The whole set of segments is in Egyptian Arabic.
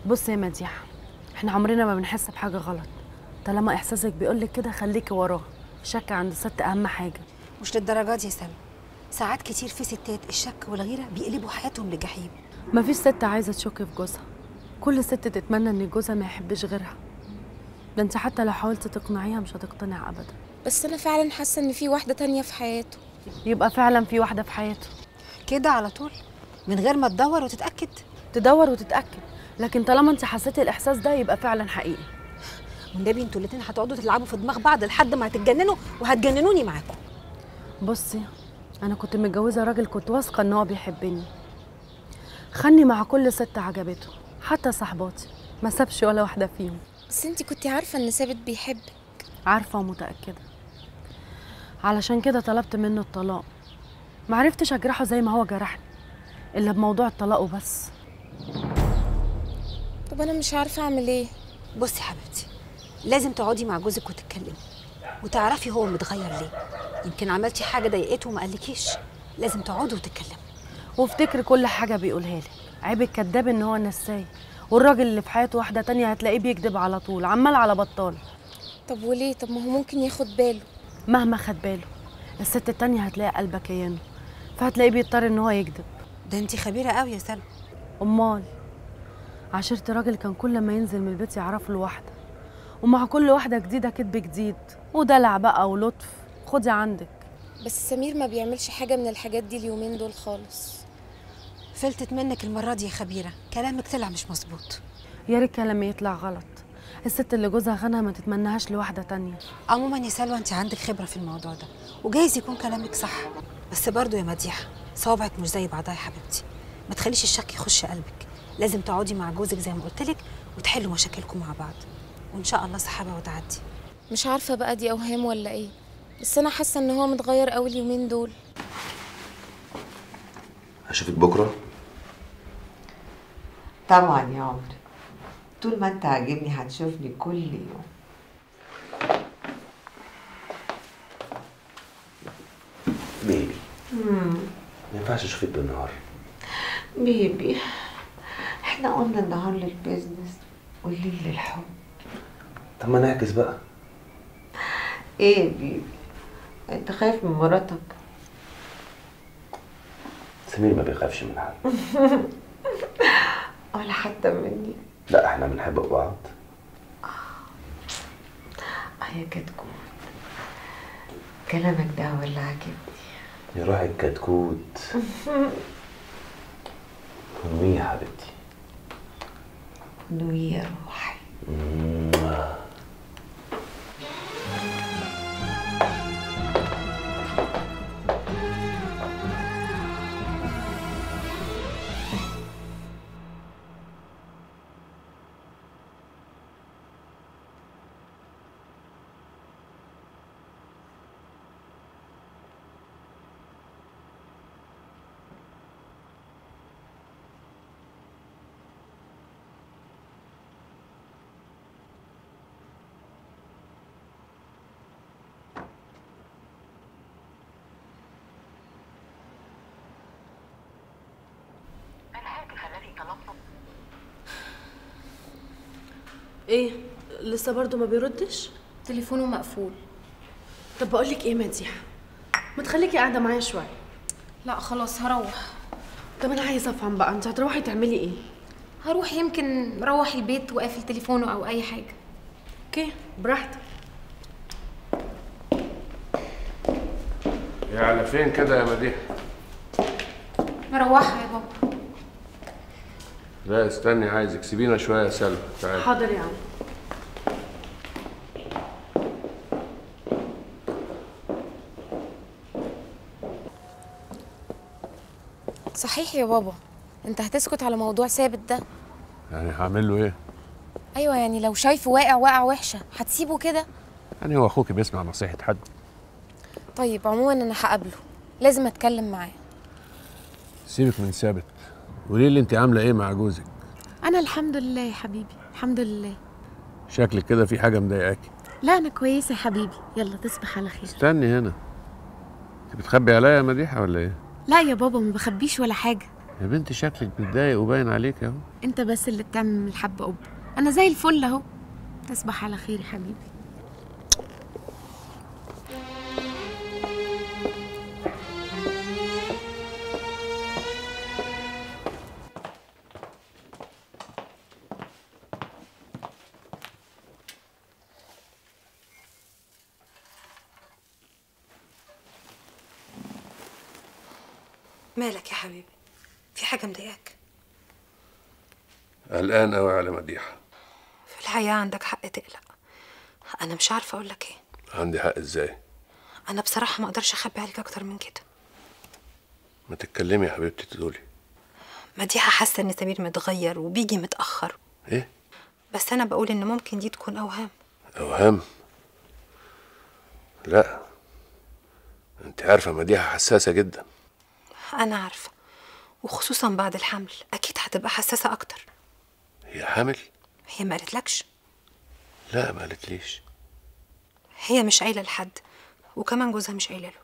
بص يا مديحه احنا عمرنا ما بنحس بحاجه غلط طالما احساسك بيقولك كده خليكي وراه الشك عند الست اهم حاجه مش للدرجات دي يا سلمى ساعات كتير في ستات الشك والغيره بيقلبوا حياتهم لجحيم مفيش ست عايزه تشك في جوزها كل ست تتمنى ان جوزها ما يحبش غيرها ده انت حتى لو حاولت تقنعيها مش هتقتنع ابدا بس انا فعلا حاسه ان في واحده تانية في حياته يبقى فعلا في واحده في حياته كده على طول من غير ما تدور وتتاكد تدور وتتاكد لكن طالما انت حسيتي الاحساس ده يبقى فعلا حقيقي والنبي انتوا الاتنين هتقعدوا تلعبوا في دماغ بعض لحد ما هتتجننوا وهتجننوني معاكم بصي انا كنت متجوزه راجل كنت واثقه ان هو بيحبني خني مع كل ست عجبته حتى صاحباتي ما سابش ولا واحده فيهم بس انتي كنتي عارفه ان ثابت بيحبك عارفه ومتاكده علشان كده طلبت منه الطلاق معرفتش اجرحه زي ما هو جرحني الا بموضوع الطلاق وبس طب انا مش عارفه اعمل ايه بصي يا حبيبتي لازم تقعدي مع جوزك وتتكلمي وتعرفي هو متغير ليه يمكن عملتي حاجه ضايقته وما قالكيش لازم تقعدوا وتتكلموا وافتكري كل حاجه بيقولها لك عيب الكداب ان هو نساي والراجل اللي في حياته واحده تانية هتلاقيه بيكذب على طول عمال على بطال طب وليه طب ما هو ممكن ياخد باله مهما خد باله الست التانية هتلاقي قلبها كيانه فهتلاقيه بيضطر ان هو يكذب ده انت خبيره قوي يا سلمى امال عشرت راجل كان كل ما ينزل من البيت يعرف له واحده ومع كل واحده جديده كذب جديد ودلع بقى ولطف خدي عندك بس سمير ما بيعملش حاجه من الحاجات دي اليومين دول خالص فلتت منك المره دي يا خبيره كلامك طلع مش مظبوط يا ريت كلامي يطلع غلط الست اللي جوزها خانها ما تتمناهاش لواحده تانية عموما يا سلوى انت عندك خبره في الموضوع ده وجايز يكون كلامك صح بس برضه يا مديحه صوابعك مش زي بعضها يا حبيبتي ما تخليش الشك يخش قلبك لازم تقعدي مع جوزك زي ما قلت لك وتحلوا مشاكلكم مع بعض وان شاء الله سحابه وتعدي مش عارفه بقى دي اوهام ولا ايه بس انا حاسه ان هو متغير قوي اليومين دول هشوفك بكره طبعا يا عمري طول ما انت عاجبني هتشوفني كل يوم بيبي ما ينفعش اشوفك بالنهار بيبي احنا قلنا النهار للبيزنس والليل للحب طب ما نعكس بقى ايه يا بيبي انت خايف من مراتك سمير ما بيخافش من حد ولا حتى مني لا احنا بنحب بعض اه يا كتكوت كلامك ده هو اللي عاجبني يا روحي الكتكوت امي يا حبيبتي نوي يا روحي ايه لسه برضو ما بيردش تليفونه مقفول طب بقول لك ايه مديحه ما تخليكي قاعده معايا شويه لا خلاص هروح طب انا عايزه افهم بقى انت هتروحي تعملي ايه هروح يمكن مروح البيت وقافل تليفونه او اي حاجه اوكي براحتك يا على فين كده يا مديحة؟ مروحه يا بابا لا استني عايزك سيبينا شوية يا سلمى تعالي حاضر يا عم صحيح يا بابا انت هتسكت على موضوع ثابت ده يعني هعمل له ايه؟ ايوه يعني لو شايفه واقع واقع وحشه هتسيبه كده يعني هو اخوك بيسمع نصيحة حد طيب عموما انا هقابله لازم اتكلم معاه سيبك من ثابت قولي لي انت عاملة ايه مع جوزك؟ انا الحمد لله يا حبيبي الحمد لله شكلك كده في حاجة مضايقاكي لا انا كويسه يا حبيبي يلا تصبح على خير استني هنا انت بتخبي عليا يا مديحة ولا ايه؟ لا يا بابا ما بخبيش ولا حاجه يا بنتي شكلك بتضايق وباين عليك اهو انت بس اللي بتعمل من الحبة قبة انا زي الفل اهو تصبح على خير يا حبيبي مالك يا حبيبي في حاجه مضايقاك قلقان قوي على مديحه في الحقيقه عندك حق تقلق انا مش عارفه اقول لك ايه عندي حق ازاي انا بصراحه ما اقدرش اخبي عليك اكتر من كده ما تتكلمي يا حبيبتي تقولي مديحه حاسه ان سمير متغير وبيجي متاخر ايه بس انا بقول ان ممكن دي تكون اوهام اوهام لا انت عارفه مديحه حساسه جدا انا عارفه وخصوصا بعد الحمل اكيد هتبقى حساسه اكتر هي حامل هي ما قالتلكش لا ما قالتليش هي مش قايله لحد وكمان جوزها مش قايله له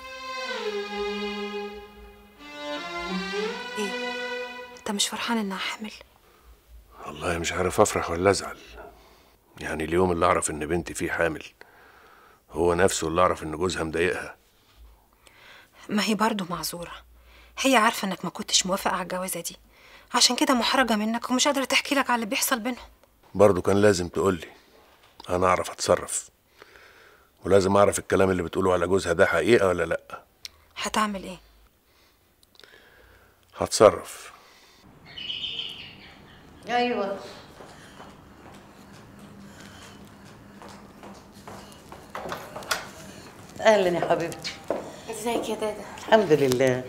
ايه انت مش فرحان انها حامل والله مش عارف افرح ولا ازعل يعني اليوم اللي اعرف ان بنتي فيه حامل هو نفسه اللي اعرف ان جوزها مضايقها ما هي برضه معذوره هي عارفه انك ما كنتش موافق على الجوازه دي عشان كده محرجه منك ومش قادره تحكي لك على اللي بيحصل بينهم برضه كان لازم تقولي انا اعرف اتصرف ولازم اعرف الكلام اللي بتقوله على جوزها ده حقيقه ولا لا هتعمل ايه هتصرف ايوه اهلا يا حبيبتي ازيك يا دادا الحمد لله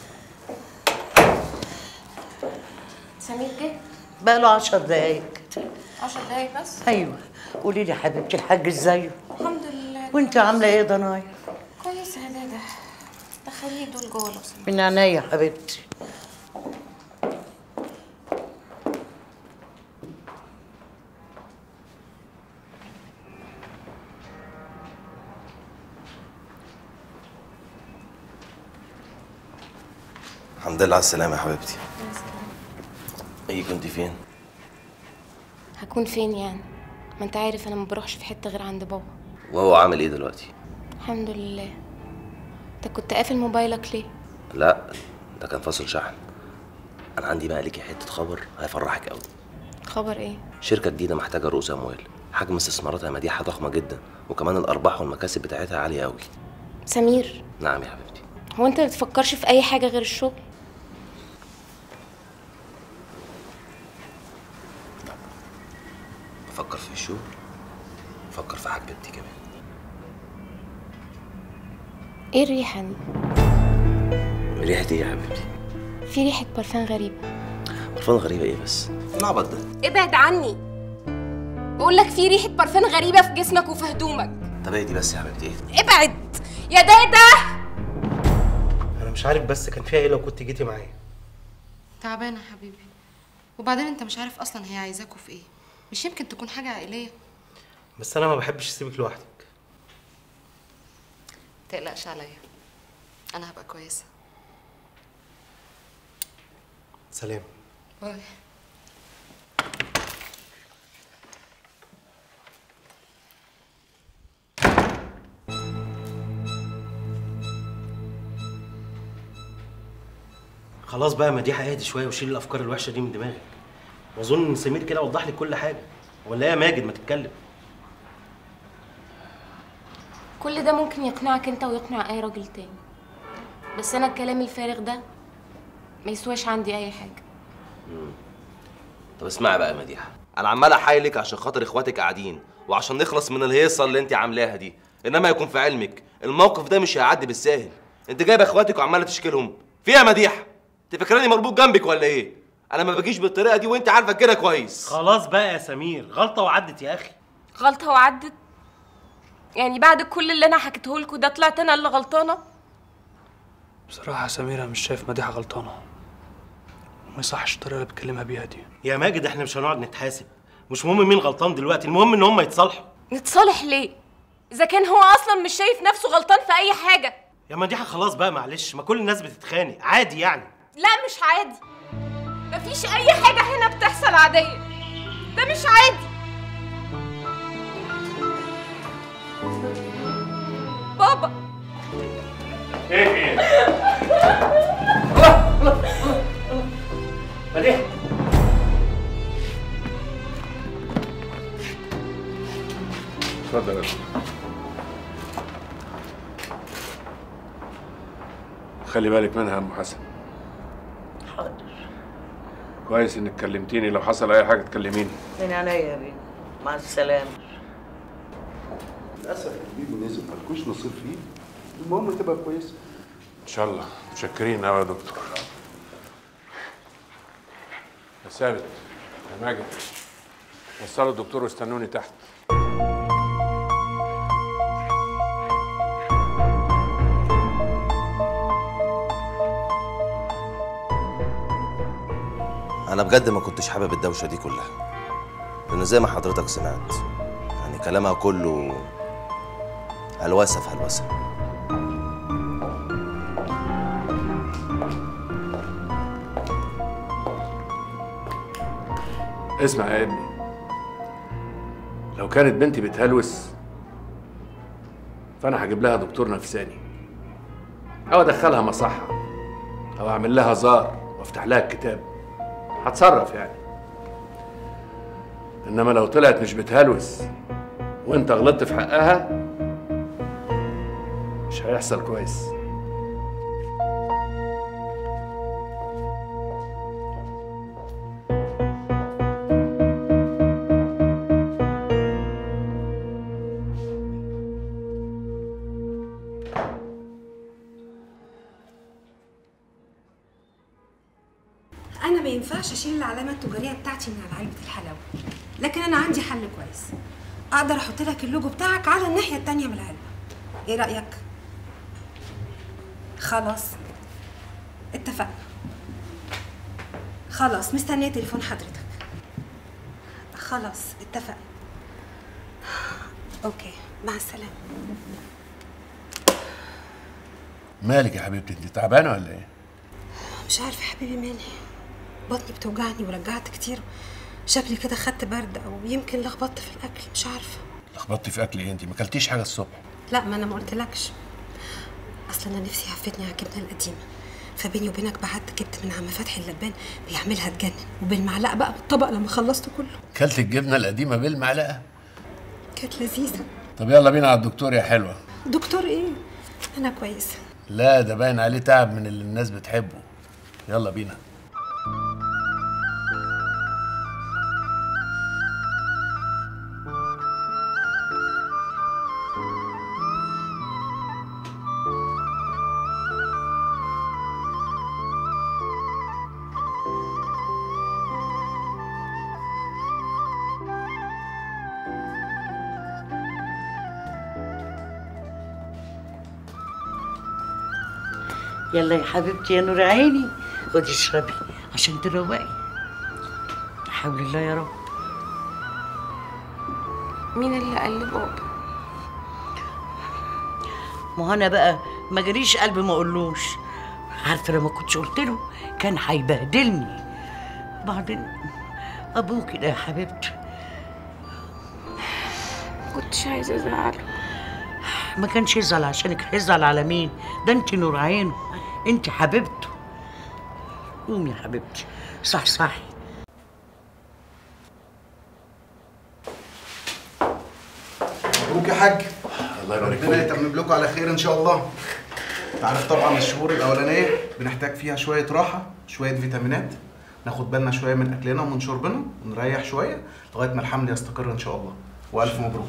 سمير جه بقى له عشر دقايق عشر دقايق بس ايوه قولي لي يا حبيبتي الحاج ازاي الحمد لله وانت عامله ايه يا ضنايا كويسه يا دادا دخليه دول جوه لو سمحت من عينيا يا حبيبتي الحمد لله على السلامة يا حبيبتي ايه كنت فين؟ هكون فين يعني ما انت عارف انا ما بروحش في حته غير عند بابا وهو عامل ايه دلوقتي؟ الحمد لله انت كنت قافل موبايلك ليه لا ده كان فاصل شحن انا عندي بقى ليكي حتة خبر هيفرحك قوي خبر ايه شركة جديدة محتاجة رؤوس اموال حجم استثماراتها مديحة ضخمة جدا وكمان الارباح والمكاسب بتاعتها عالية قوي سمير نعم يا حبيبتي هو انت ما بتفكرش في اي حاجه غير الشغل بفكر في الشغل بفكر في حبيبتي كمان ايه الريحه دي ريحة ايه يا حبيبتي؟ في ريحه برفان غريبه برفان غريبة ايه بس؟ العبط ده ابعد عني بقول لك في ريحه برفان غريبه في جسمك وفي هدومك طب ايه دي بس يا حبيبتي ايه؟ ابعد يا دادا انا مش عارف بس كان فيها ايه لو كنت جيتي معايا تعبانة يا حبيبي وبعدين انت مش عارف اصلا هي عايزاكوا في ايه مش يمكن تكون حاجة عائلية بس انا ما بحبش اسيبك لوحدك تقلقش عليا انا هبقى كويسة سلام باي خلاص بقى مديحه اهدي شويه وشيل الافكار الوحشه دي من دماغك واظن ان سمير كده وضح لك كل حاجه ولا إيه يا ماجد ما تتكلم كل ده ممكن يقنعك انت ويقنع اي راجل تاني بس انا الكلام الفارغ ده ما يسواش عندي اي حاجه طب اسمعي بقى يا مديحه انا عمال احايلك عشان خاطر اخواتك قاعدين وعشان نخلص من الهيصه اللي انت عاملاها دي انما يكون في علمك الموقف ده مش هيعدي بالساهل انت جايبه اخواتك وعماله تشكيلهم فيها مديحه انت فاكراني مربوط جنبك ولا ايه انا ما بجيش بالطريقه دي وانت عارفه كده كويس خلاص بقى يا سمير غلطه وعدت يا اخي غلطه وعدت يعني بعد كل اللي انا حكيته لكم ده طلعت انا اللي غلطانه بصراحة يا سمير أنا مش شايف مديحة غلطانة وما يصحش الطريقة اللي بتكلمها بيها دي يا ماجد احنا مش هنقعد نتحاسب مش مهم مين غلطان دلوقتي المهم ان هم يتصالحوا نتصالح ليه اذا كان هو اصلا مش شايف نفسه غلطان في اي حاجه يا مديحه خلاص بقى معلش ما كل الناس بتتخانق عادي يعني لا مش عادي مفيش اي حاجه هنا بتحصل عاديه ده مش عادي بابا ايه ايه مديح اتفضل يا دكتور. خلي بالك منها يا ام حسن حاضر كويس انك كلمتيني لو حصل اي حاجه تكلميني من عينيا يا بيه مع السلامه للاسف البيبي نزل مالكوش نصيب فيه المهم تبقى كويسه ان شاء الله متشكرين قوي يا دكتور يا ثابت يا ماجد وصلوا الدكتور واستنوني تحت انا بجد ما كنتش حابب الدوشه دي كلها لان زي ما حضرتك سمعت يعني كلامها كله هلوسه في هلوسه اسمع يا ابني لو كانت بنتي بتهلوس فانا هجيب لها دكتور نفساني او ادخلها مصحه او اعمل لها زار وافتح لها الكتاب هتصرف يعني انما لو طلعت مش بتهلوس وانت غلطت في حقها مش هيحصل كويس انا ما ينفعش اشيل العلامه التجاريه بتاعتي من على علبه الحلاوه لكن انا عندي حل كويس اقدر احط لك اللوجو بتاعك على الناحيه التانية من العلبه ايه رايك خلاص اتفقنا خلاص مستنيه تليفون حضرتك خلاص اتفقنا اوكي مع السلامه مالك يا حبيبتي انت تعبانه ولا ايه مش عارفه يا حبيبي مالي بطني بتوجعني ورجعت كتير شكلي كده خدت برد او يمكن لخبطت في الاكل مش عارفه لخبطتي في اكل ايه انت ما اكلتيش حاجه الصبح لا ما انا ما قلتلكش اصل انا نفسي هفتني على الجبنه القديمه فبيني وبينك بعت جبت من عم فتحي اللبان بيعملها تجنن وبالمعلقه بقى بالطبق لما خلصته كله كلت الجبنه القديمه بالمعلقه كانت لذيذه طب يلا بينا على الدكتور يا حلوه دكتور ايه انا كويسه لا ده باين عليه تعب من اللي الناس بتحبه يلا بينا يلا يا حبيبتي يا نور عيني خدي اشربي عشان تروقي لا حول الله يا رب مين اللي قال لبابا ما هو انا بقى ما جريش قلبي ما اقولوش عارفه لو ما كنتش قلت له كان هيبهدلني بعدين ابوكي ده يا حبيبتي كنتش عايزه ازعله ما كانش يزعل عشانك هيزعل على مين ده انت نور عينه انت حبيبته قومي يا حبيبتي صح صح مبروك يا حاج الله يبارك ربنا فيك يتمم لكم على خير ان شاء الله انت عارف طبعا الشهور الاولانيه بنحتاج فيها شويه راحه شويه فيتامينات ناخد بالنا شويه من اكلنا ومن شربنا ونريح شويه لغايه ما الحمل يستقر ان شاء الله والف مبروك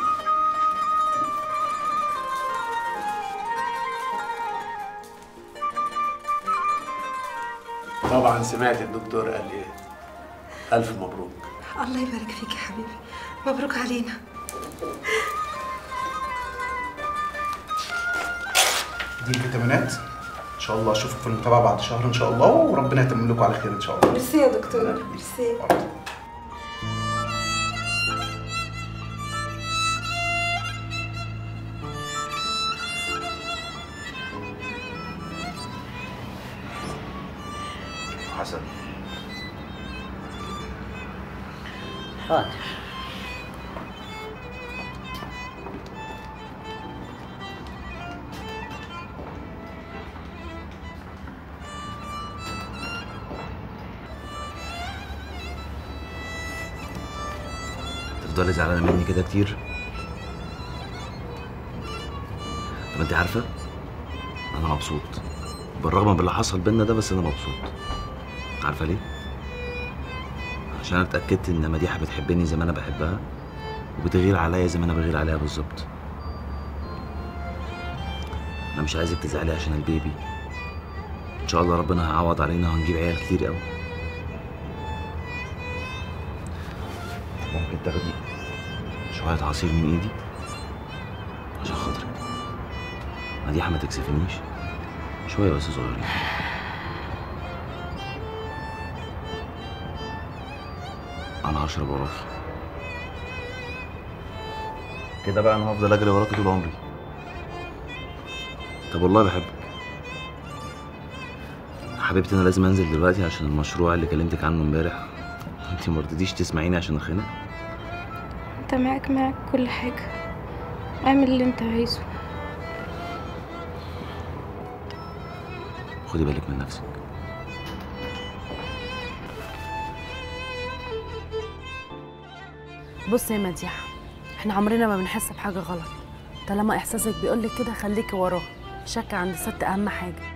طبعا سمعت الدكتور قال ايه الف مبروك الله يبارك فيك يا حبيبي مبروك علينا دي الفيتامينات ان شاء الله اشوفك في المتابعه بعد شهر ان شاء الله وربنا يتمم لكم على خير ان شاء الله ميرسي يا دكتور ميرسي حسن حاضر تفضلي زعلانه مني كده كتير طب انت عارفه انا مبسوط بالرغم من اللي حصل بينا ده بس انا مبسوط عارفه ليه عشان انا اتاكدت ان مديحه بتحبني زي ما انا بحبها وبتغير عليا زي ما انا بغير عليها بالظبط انا مش عايزك تزعلي عشان البيبي ان شاء الله ربنا هيعوض علينا وهنجيب عيال كتير قوي ممكن تاخدي شوية عصير من ايدي عشان خاطري مديحة ما تكسفنيش شوية بس صغيرين انا هشرب وراكي كده بقى انا هفضل اجري وراكي طول عمري طب والله بحبك حبيبتي انا لازم انزل دلوقتي عشان المشروع اللي كلمتك عنه امبارح انت ما رضيتيش تسمعيني عشان الخناق انت معاك معاك كل حاجة اعمل اللي انت عايزه خدي بالك من نفسك بص يا مديحة احنا عمرنا ما بنحس بحاجة غلط طالما احساسك بيقولك كده خليكي وراه الشك عند الست اهم حاجة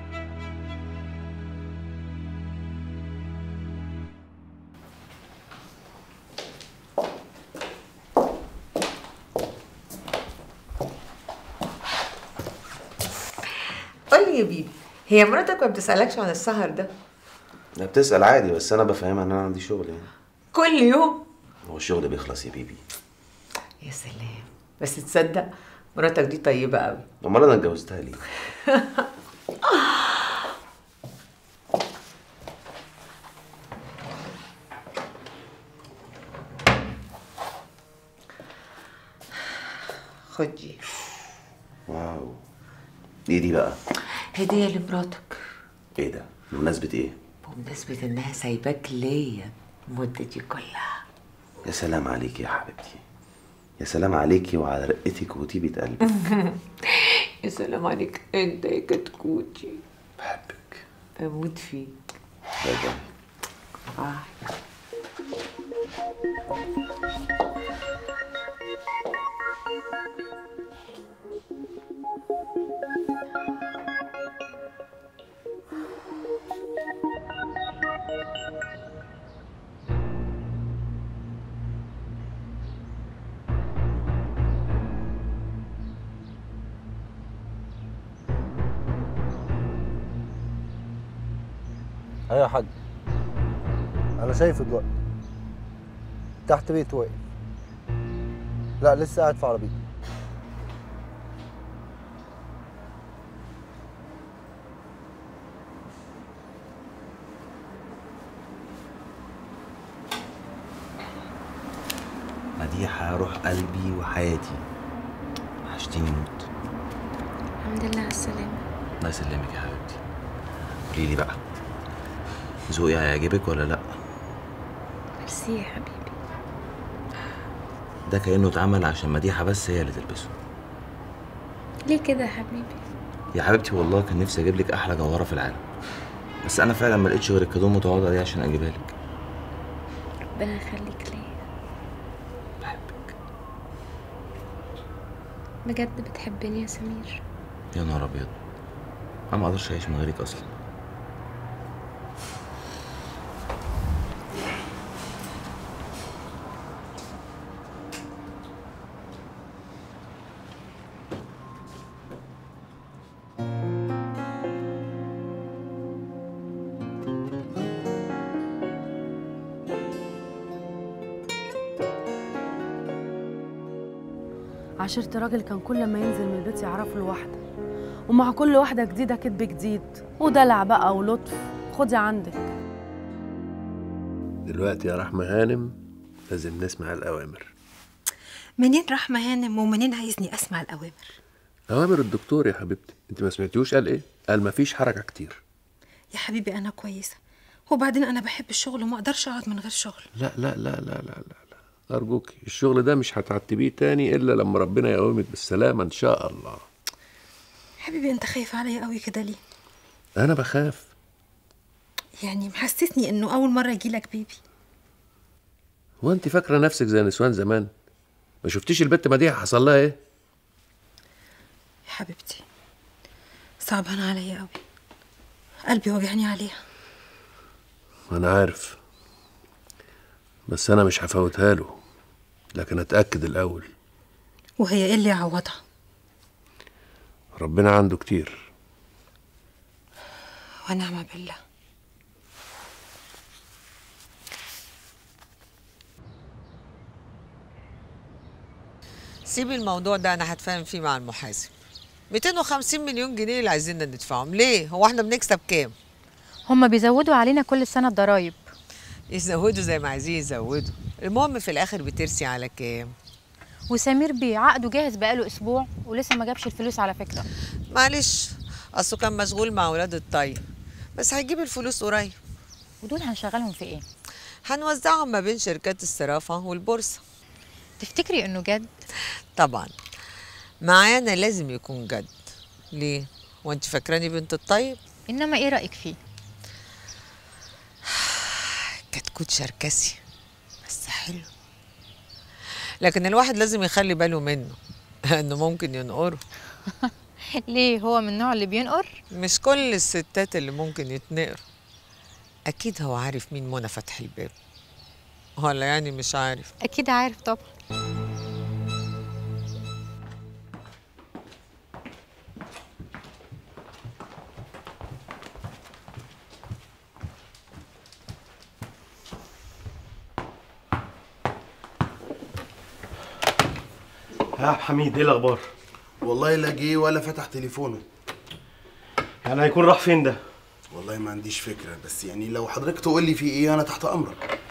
قول لي يا بيبي هي مراتك ما بتسألكش عن السهر ده لا بتسأل عادي بس انا بفهمها ان انا عندي شغل يعني كل يوم هو الشغل بيخلص يا بيبي يا سلام بس تصدق مراتك دي طيبة قوي امال انا اتجوزتها ليه خد دي واو ايه دي بقى هدية لمراتك ايه ده بمناسبة ايه بمناسبة انها سايباك ليا المدة دي كلها يا سلام عليكي يا حبيبتي يا سلام عليكي وعلى رقتك وطيبة قلبك يا سلام عليك انت يا كتكوتي بحبك بموت فيك باي باي باي ايوه يا حاج انا شايفه دلوقتي تحت بيت واقف لا لسه قاعد في عربيته مديحة روح قلبي وحياتي وحشتيني موت الحمد لله على السلامة الله يسلمك يا حبيبتي قولي لي بقى ذوقي هيعجبك ولا لا ميرسي يا حبيبي ده كأنه اتعمل عشان مديحة بس هي اللي تلبسه ليه كده يا حبيبي يا حبيبتي والله كان نفسي اجيب لك احلى جوهرة في العالم بس انا فعلا ما لقيتش غير الكادو المتواضع دي عشان اجيبها لك ربنا يخليك ليا بحبك بجد بتحبني يا سمير يا نهار ابيض انا ما اقدرش اعيش من غيرك اصلا عشرة راجل كان كل ما ينزل من البيت يعرفوا الواحدة ومع كل واحدة جديدة كدب جديد ودلع بقى ولطف خدي عندك دلوقتي يا رحمة هانم لازم نسمع الأوامر منين رحمة هانم ومنين عايزني اسمع الاوامر أوامر الدكتور يا حبيبتي أنت ما سمعتيوش قال إيه؟ قال مفيش حركة كتير يا حبيبي انا كويسة وبعدين انا بحب الشغل وما اقدرش اقعد من غير شغل لا لا لا لا لا لا, لا. أرجوك الشغل ده مش هتعتبيه تاني إلا لما ربنا يقومك بالسلامة إن شاء الله حبيبي انت خايف عليا قوي كده ليه أنا بخاف يعني محسسني انه اول مره يجي لك بيبي هو أنت فاكرة نفسك زي نسوان زمان ما شفتيش البت مديحة حصل لها إيه يا حبيبتي صعبان عليا قوي قلبي وجعني عليها أنا عارف بس أنا مش هفوتها له لكن أتأكد الأول وهي ايه اللي يعوضها ربنا عنده كتير ونعم بالله سيبي الموضوع ده انا هتفاهم فيه مع المحاسب 250 مليون جنيه اللي عايزيننا ندفعهم ليه هو احنا بنكسب كام هما بيزودوا علينا كل سنة الضرايب يزودوا زي ما عايزين يزودوا المهم في الاخر بترسي على كام وسمير بيه عقده جاهز بقاله أسبوع ولسه ما جابش الفلوس على فكرة معلش اصله كان مشغول مع ولاد الطيب بس هيجيب الفلوس قريب ودول هنشغلهم في ايه هنوزعهم ما بين شركات الصرافة والبورصة تفتكري انه جد طبعا معانا لازم يكون جد ليه وانت فاكراني بنت الطيب انما ايه رأيك فيه كتكوت شركسي بس حلو لكن الواحد لازم يخلي باله منه انه ممكن ينقره ليه هو من النوع اللي بينقر مش كل الستات اللي ممكن يتنقر اكيد هو عارف مين منى فتح الباب ولا يعني مش عارف اكيد عارف طبعا يا حميد ايه الاخبار والله لا جه ولا فتح تليفونه يعني هيكون راح فين ده والله ما عنديش فكره بس يعني لو حضرتك تقول لي في ايه انا تحت امرك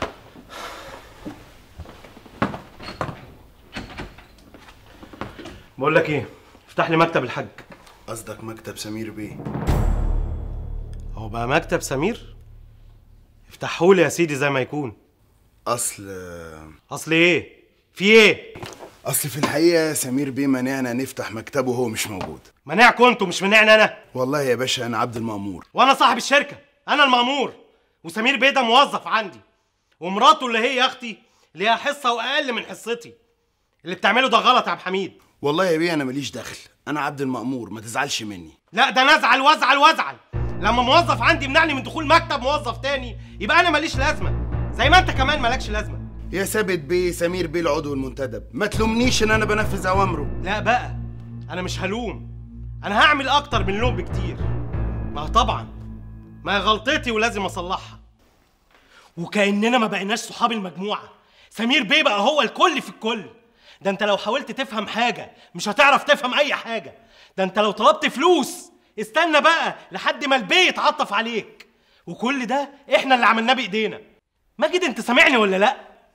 بقول لك ايه افتح لي مكتب الحاج قصدك مكتب سمير بيه هو بقى مكتب سمير افتحهولي يا سيدي زي ما يكون اصل اصل ايه في ايه اصل في الحقيقه سمير بيه منعنا نفتح مكتبه وهو مش موجود منعكم انتوا مش منعني انا والله يا باشا انا عبد المامور وانا صاحب الشركه انا المامور وسمير بيه ده موظف عندي ومراته اللي هي اختي ليها حصه واقل من حصتي اللي بتعمله ده غلط يا عبد الحميد والله يا بيه انا ماليش دخل انا عبد المامور ما تزعلش مني لا ده انا ازعل وازعل وازعل لما موظف عندي يمنعني من دخول مكتب موظف تاني يبقى انا ماليش لازمه زي ما انت كمان مالكش لازمه يا ثابت بيه سمير بيه العضو المنتدب ما تلومنيش ان انا بنفذ اوامره لا بقى انا مش هلوم انا هعمل اكتر من لوم بكتير ما هو طبعا ما هي غلطتي ولازم اصلحها وكاننا ما بقيناش صحاب المجموعه سمير بيه بقى هو الكل في الكل ده انت لو حاولت تفهم حاجه مش هتعرف تفهم اي حاجه ده انت لو طلبت فلوس استنى بقى لحد ما البيه يتعطف عليك وكل ده احنا اللي عملناه بايدينا ماجد انت سامعني ولا لا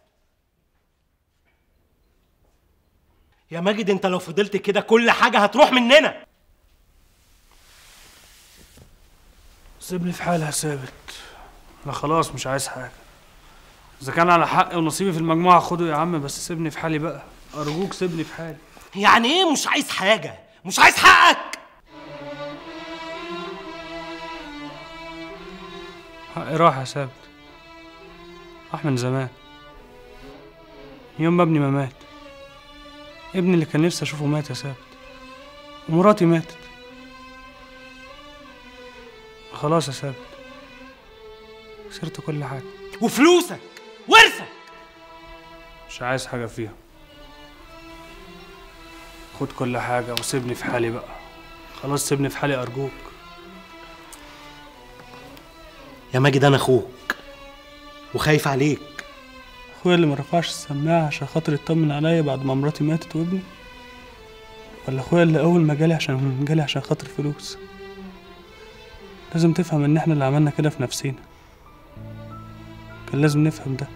يا ماجد انت لو فضلت كده كل حاجه هتروح مننا سيبني في حالي يا ثابت انا خلاص مش عايز حاجه اذا كان على حقي ونصيبي في المجموعه خده يا عم بس سيبني في حالي بقى ارجوك سيبني في حالي يعني ايه مش عايز حاجه مش عايز حقك حقي راح يا ثابت راح من زمان يوم ما ابني ما مات ابني اللي كان نفسي اشوفه مات يا ثابت ومراتي ماتت خلاص يا ثابت خسرت كل حاجه وفلوسك ورثك مش عايز حاجه فيها خد كل حاجه وسيبني في حالي بقى خلاص سيبني في حالي ارجوك يا ماجد انا اخوك وخايف عليك اخويا اللي ما رفعش السماعه عشان خاطر يطمن عليا بعد ما مراتي ماتت وابني ولا اخويا اللي اول ما جالي عشان جالي عشان خاطر فلوس لازم تفهم ان احنا اللي عملنا كده في نفسينا كان لازم نفهم ده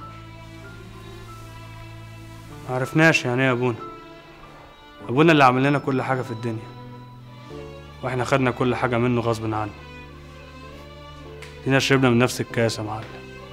معرفناش يعني ايه ابونا ابونا اللي عمل لنا كل حاجه في الدنيا واحنا خدنا كل حاجه منه غصب عنه دينا شربنا من نفس الكاس يا معلم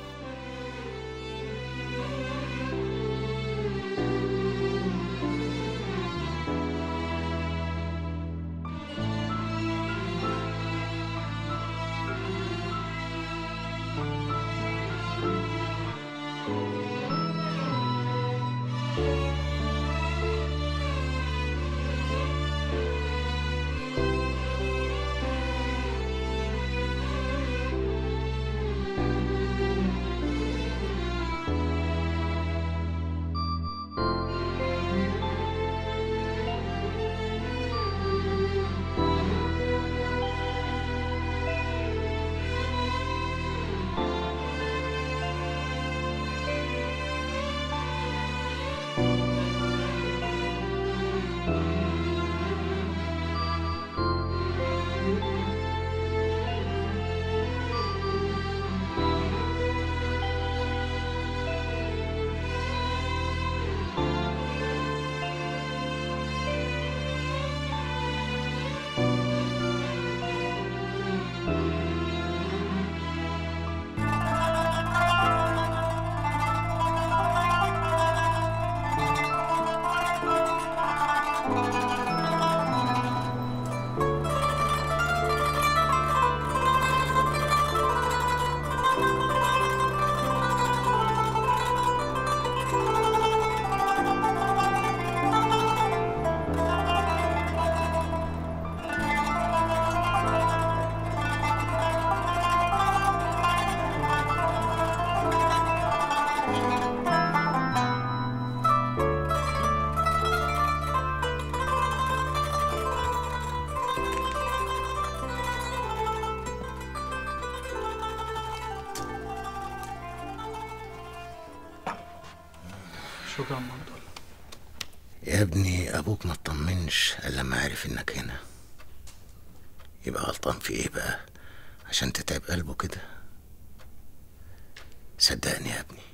شكرا عبد الله يا ابني ابوك ما اطمنش الا لما عرف انك هنا يبقى غلطان في ايه بقى عشان تتعب قلبه كده صدقني يا ابني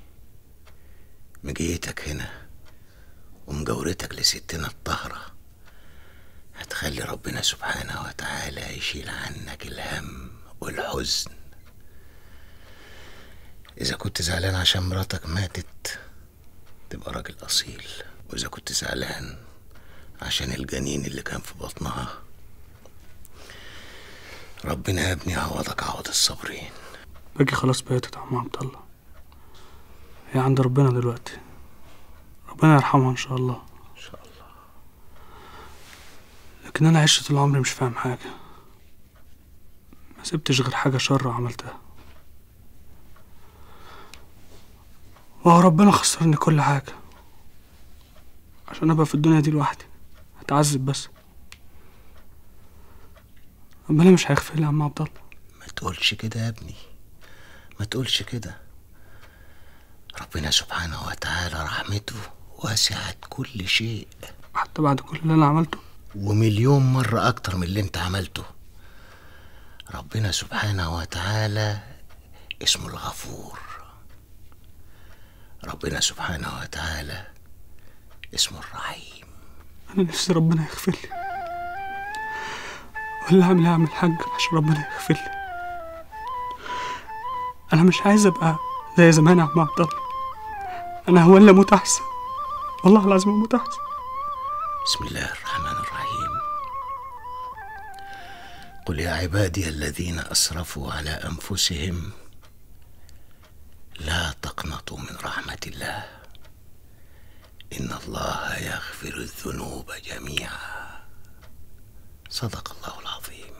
مجيتك هنا ومجاورتك لستنا الطاهرة هتخلي ربنا سبحانه وتعالى يشيل عنك الهم والحزن إذا كنت زعلان عشان مراتك ماتت تبقى راجل أصيل وإذا كنت زعلان عشان الجنين اللي كان في بطنها ربنا يا ابني يعوضك عوض الصابرين باجي خلاص بقيت يا عم عبد الله هي عند ربنا دلوقتي ربنا يرحمها ان شاء الله ان شاء الله لكن انا عشت طول عمري مش فاهم حاجه ما سبتش غير حاجه شر عملتها وهو ربنا خسرني كل حاجه عشان ابقى في الدنيا دي لوحدي هتعذب بس ربنا مش هيغفر لي يا عم عبد الله ما تقولش كده يا ابني ما تقولش كده ربنا سبحانه وتعالى رحمته وسعت كل شيء حتى بعد كل اللي انا عملته ومليون مرة أكتر من اللي أنت عملته ربنا سبحانه وتعالى اسمه الغفور ربنا سبحانه وتعالى اسمه الرحيم انا نفسي ربنا يغفر لي ولا اعمل ايه اعمل حاجه عشان ربنا يغفر لي انا مش عايز ابقى زي زمان يا عم عبد الله انا هو اللي اموت احسن والله العظيم اموت احسن بسم الله الرحمن الرحيم قل يا عبادي الذين اسرفوا على انفسهم لا تقنطوا من رحمه الله ان الله يغفر الذنوب جميعا صدق الله العظيم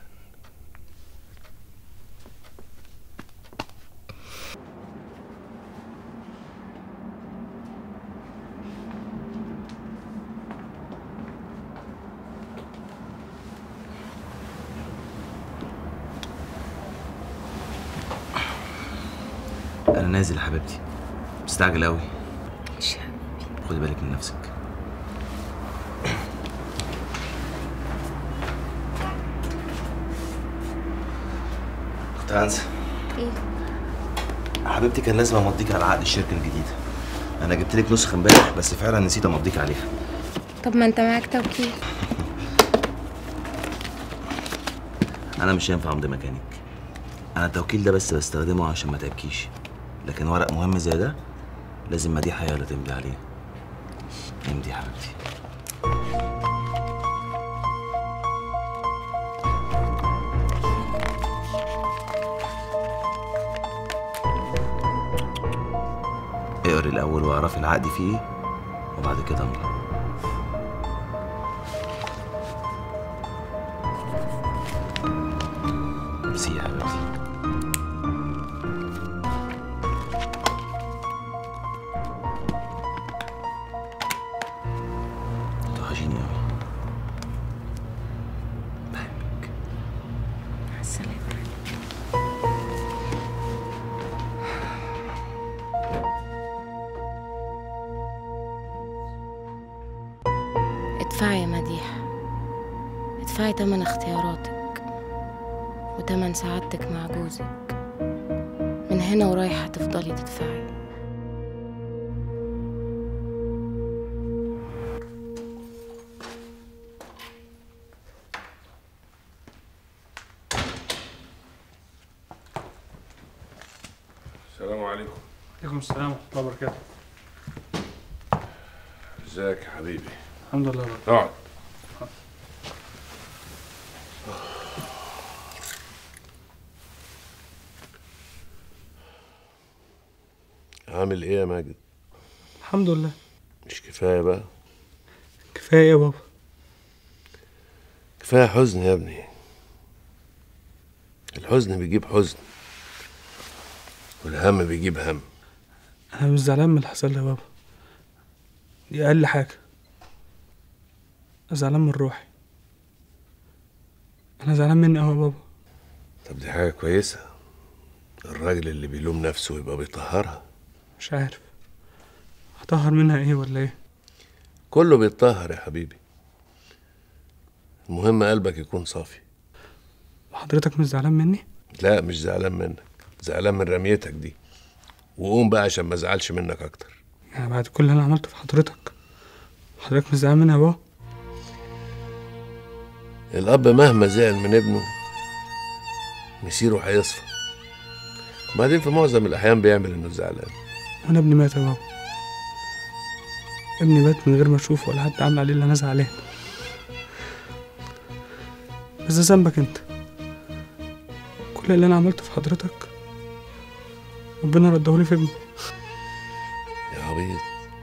انا نازل يا حبيبتي مستعجل قوي ماشي يا حبيبي خدي بالك من نفسك اخت هانس ايه حبيبتي كان لازم امضيك على عقد الشركه الجديده انا جبت لك نسخه امبارح بس فعلا نسيت امضيك عليها طب ما انت معاك توكيل انا مش هينفع امضي مكانك انا التوكيل ده بس بستخدمه عشان ما تبكيش لكن ورق مهم زي ده لازم مديحه هي اللي تمضي عليه امضي يا حبيبتي اقري الاول واعرفي العقد فيه ايه وبعد كده امضي ميرسي يا حبيبتي توحشيني أوي بحبك مع السلامة ادفعي يا مديحة ادفعي تمن اختياراتك وتمن سعادتك مع جوزك من هنا ورايح هتفضلي تدفعي السلام عليكم عليكم السلام ورحمة الله وبركاته ازيك يا حبيبي الحمد لله رب. اقعد عامل ايه يا ماجد الحمد لله مش كفايه بقى كفاية يا بابا كفايه حزن يا ابني الحزن بيجيب حزن والهم بيجيب هم أنا مش زعلان من اللي حصل لي يا بابا دي أقل حاجة أنا زعلان من روحي أنا زعلان مني أوي يا بابا طب دي حاجه كويسه الراجل اللي بيلوم نفسه يبقى بيطهرها مش عارف هطهر منها إيه ولا إيه كله بيتطهر يا حبيبي المهم قلبك يكون صافي وحضرتك مش زعلان مني لا مش زعلان منك زعلان من رميتك دي وقوم بقى عشان ما ازعلش منك اكتر يعني بعد كل اللي أنا عملته في حضرتك حضرتك مش زعلان مني يا بابا الاب مهما زعل من ابنه مسيره هيصفى بعدين في معظم الاحيان بيعمل انه زعلان وأنا ابني مات يا بابا ابني مات من غير ما أشوفه ولا حد عامل عليه اللي أنا زعلان بس ده ذنبك أنت كل اللي أنا عملته في حضرتك ربنا ردهولي في ابني يا عبيط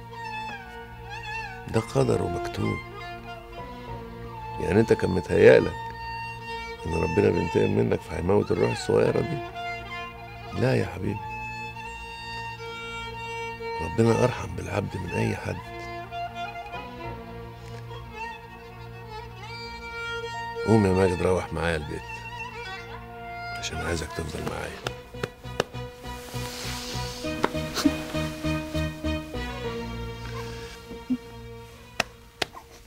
ده قدر ومكتوب يعني انت كان متهيألك ان ربنا بينتقم منك فهيموت الروح الصغيرة دي لا يا حبيبي ربنا أرحم بالعبد من أي حد قوم يا ماجد روح معايا البيت عشان عايزك تفضل معايا